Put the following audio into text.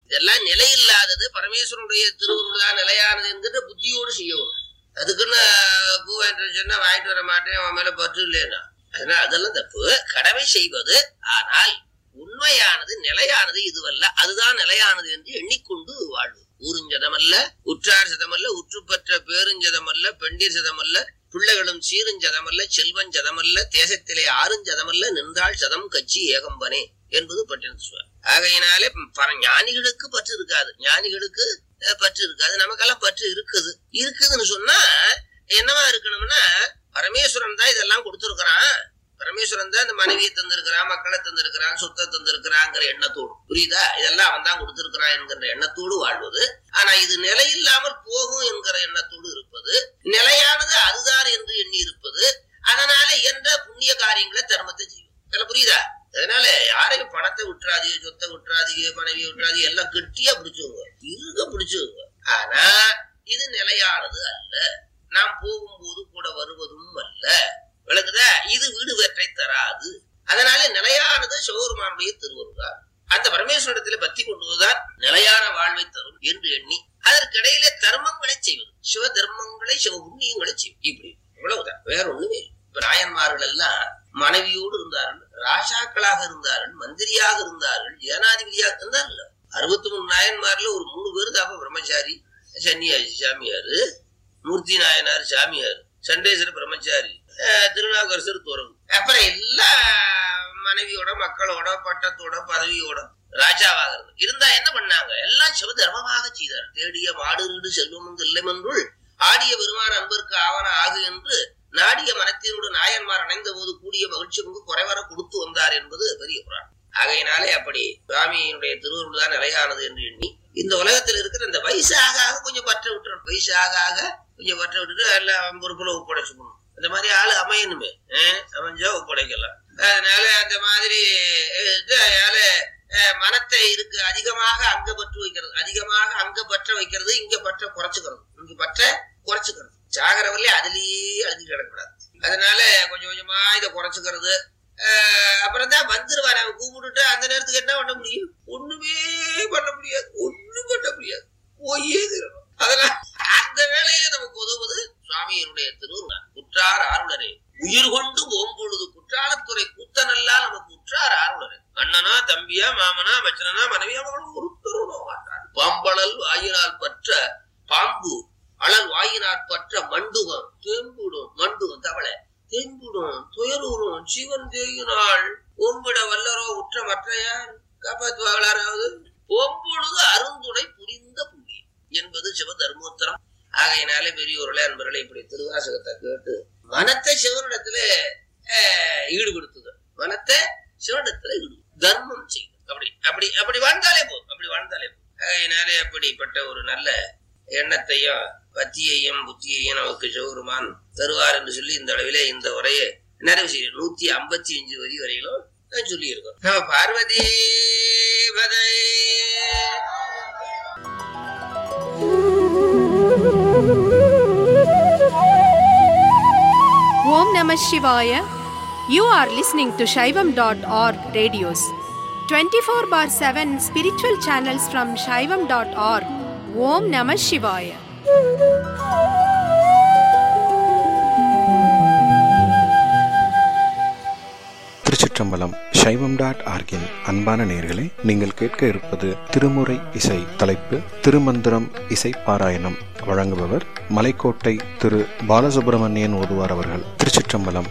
இதெல்லாம் நிலையில்லாதது பரமேஸ்வரனுடைய திருவுருள் தான் நிலையானது என்கிற புத்தியோடு செய்யணும் அதுக்குன்னு பூ என்று சொன்னா வாங்கிட்டு வர மாட்டேன் அவன் மேல பற்று இல்லைன்னா அதனால அதெல்லாம் தப்பு கடமை செய்வது ஆனால் உண்மையானது நிலையானது இதுவல்ல அதுதான் நிலையானது என்று எண்ணிக்கொண்டு வாழ்வு ஊருஞ்சதமல்ல உற்றார் சதமல்ல உற்று பெற்ற பேருஞ்சதமல்ல பெண்டீர் சதமல்ல பிள்ளைகளும் சீருஞ்சதமல்ல செல்வன் சதமல்ல தேசத்திலே ஆறுஞ்சதமல்ல நின்றாள் சதம் கட்சி ஏகம்பனே என்பது பட்டின சுவர் ஆகையினாலே பர ஞானிகளுக்கு பற்று இருக்காது ஞானிகளுக்கு அஹ், பற்று இருக்காது நமக்கெல்லாம் பற்று இருக்குது இருக்குதுன்னு சொன்னா என்னவா இருக்கணும்னா பரமேஸ்வரன் தான் இதெல்லாம் கொடுத்துருக்கிறான் பரமேஸ்வரன் தான் இந்த மனைவியை தந்திருக்கிறான் மக்களை தந்திருக்கிறான் சொத்தை தந்திருக்கிறாங்கிற எண்ணத்தோடு புரியுதா இதெல்லாம் அவன் தான் கொடுத்திருக்கிறான் என்கிற எண்ணத்தோடு வாழ்வது ஆனா இது நிலையில்லாமல் போகும் என்கிற எண்ணத்தோடு இருப்பது நிலையானது அதுதான் என்று எண்ணி இருப்பது அதனால என்ற புண்ணிய காரியங்களை தர்மத்தை செய்யும் இதெல்லாம் புரியுதா அதனால யாரையும் பணத்தை விட்டுறாதீங்க சொத்தை விட்டுறாதீங்க மனைவியை விட்டுறாதீங்க எல்லாம் கெட்டியா பிடிச்சுங்க இருக பிடிச்சுங்க ஆனா இது நிலையானது அல்ல நாம் போகும்போது கூட வருவதும் அல்ல விளக்குதா இது வீடு வெற்றை தராது அதனால நிலையானது சிவபெருமானுடைய திருவருளார் அந்த பரமேஸ்வரத்திலே பத்தி கொண்டுவதுதான் நிலையான வாழ்வை தரும் என்று எண்ணி அதற்கிடையிலே தர்மங்களை செய்வது சிவ தர்மங்களை சிவ புண்ணியங்களை செய்வது இப்படி இவ்வளவுதான் வேற ஒண்ணுமே இல்லை இப்ப நாயன்மார்கள் எல்லாம் மனைவியோடு இருந்தார்கள் ராஜாக்களாக இருந்தார்கள் மந்திரியாக இருந்தார்கள் ஜனாதிபதியாக இருந்தார்கள் அறுபத்தி மூணு நாயன்மார்ல ஒரு மூணு பேர் தாப்ப பிரம்மச்சாரி சன்னியாசி சாமியாரு மூர்த்தி நாயனார் சாமியார் சண்டேஸ்வர பிரம்மச்சாரி அஹ் திருநாவுக்கரசர் துறவு அப்புறம் எல்லா மனைவியோட மக்களோட பட்டத்தோட பதவியோட ராஜாவாக இருந்து இருந்தா என்ன பண்ணாங்க எல்லாம் சிவ தர்மமாக செய்தார் தேடிய மாடு நீடு செல்வம் இல்லமென்றுள் ஆடிய பெருமான அன்பருக்கு ஆவன ஆகு என்று நாடிய மனத்தினோடு நாயன்மார் அணைந்த போது கூடிய மகிழ்ச்சி கொண்டு குறைவர கொடுத்து வந்தார் என்பது பெரிய புராணம் ஆகையினாலே அப்படி சுவாமியினுடைய திருவருள் தான் நிலையானது என்று எண்ணி இந்த உலகத்தில் இருக்கிற இந்த வயசாக ஆக கொஞ்சம் பற்ற விட்டுறோம் வயசாக ஆக கொஞ்சம் பற்ற விட்டுட்டு எல்லாம் பொறுப்புல ஒப்படைச்சுக்கணும் இந்த மாதிரி ஆளு அமையணுமே அஹ் அமைஞ்சா ஒப்படைக்கலாம் அதனால அந்த மாதிரி இது, அதனால அஹ், மனத்தை இருக்கு அதிகமாக அங்க பற்று வைக்கிறது அதிகமாக அங்க பற்ற வைக்கிறது இங்க பற்ற குறைச்சுக்கிறது இங்க பற்ற குறைச்சுக்கிறது சாகரவர்களே அதுலயே அழுதி கிடக்கூடாது அதனால கொஞ்சம் கொஞ்சமா இதை குறைச்சுக்கிறது அஹ், அப்புறம் தான் வந்துருவாரு அவன் கூப்பிட்டுட்டு அந்த நேரத்துக்கு என்ன பண்ண முடியும் ஒண்ணுமே பண்ண முடியாது ஒண்ணும் பண்ண முடியாது போயே தீரணும் அதனால அந்த வேலையில நமக்கு உதவுவது சுவாமியினுடைய திருவுருள் குற்றார் ஆருளரே உயிர் கொண்டு ஓம்பொழுது குற்றாலத்துறை கூத்தனெல்லாம் நமக்கு உற்றார் ஆருளரே அண்ணனா தம்பியா மாமனா மச்சனா மனைவியா அவங்களும் ஒருத்தரும் நோக மாட்டார் பாம்பளல் வாயினால் பற்ற பாம்பு அழல் வாயினாற் பற்ற மண்டுகம் தேம்புடும் மண்டுகம் தவளை தேம்புடும் துயரூரும் சிவன் தேயினாள் ஓம்பிட வல்லரோ உற்ற மற்றையார் காப்பாற்றுவார்களாராவது ஓம்பொழுது அருந்துணை புரிந்த புண்ணியம் என்பது சிவ தர்மோத்தரம் ஆகையினாலே பெரியோர்களே அன்பர்களே இப்படி திருவாசகத்தை கேட்டு மனத்தை சிவனிடத்துல அஹ், ஈடுபடுத்துது மனத்தை சிவனிடத்துல ஈடு தர்மம் செய்யுது அப்படி அப்படி அப்படி வாழ்ந்தாலே போதும் அப்படி வாழ்ந்தாலே போதும் ஆகையினாலே அப்படிப்பட்ட ஒரு நல்ல எண்ணத்தையும் பத்தியையும் புத்தியையும் நமக்கு சிவபெருமான் தருவார் என்று சொல்லி இந்த அளவிலே இந்த உரையை நிறைவு செய்யும் நூத்தி ஐம்பத்தி அஞ்சு வரி வரையிலும் நான் சொல்லி இருக்கோம் நம்ம பார்வதி பதை Om Namah Shivaya. You are listening to Shaivam.org radios. 24 bar 7 spiritual channels from Shaivam.org. Om Namah Shivaya. திருச்சிற்றம்பலம் சைவம் டாட் ஆர்கின் அன்பான நேர்களே நீங்கள் கேட்க இருப்பது திருமுறை இசை தலைப்பு திருமந்திரம் இசை பாராயணம் வழங்குபவர் மலைக்கோட்டை திரு பாலசுப்பிரமணியன் ஓதுவார் அவர்கள் திருச்சிற்றம்பலம்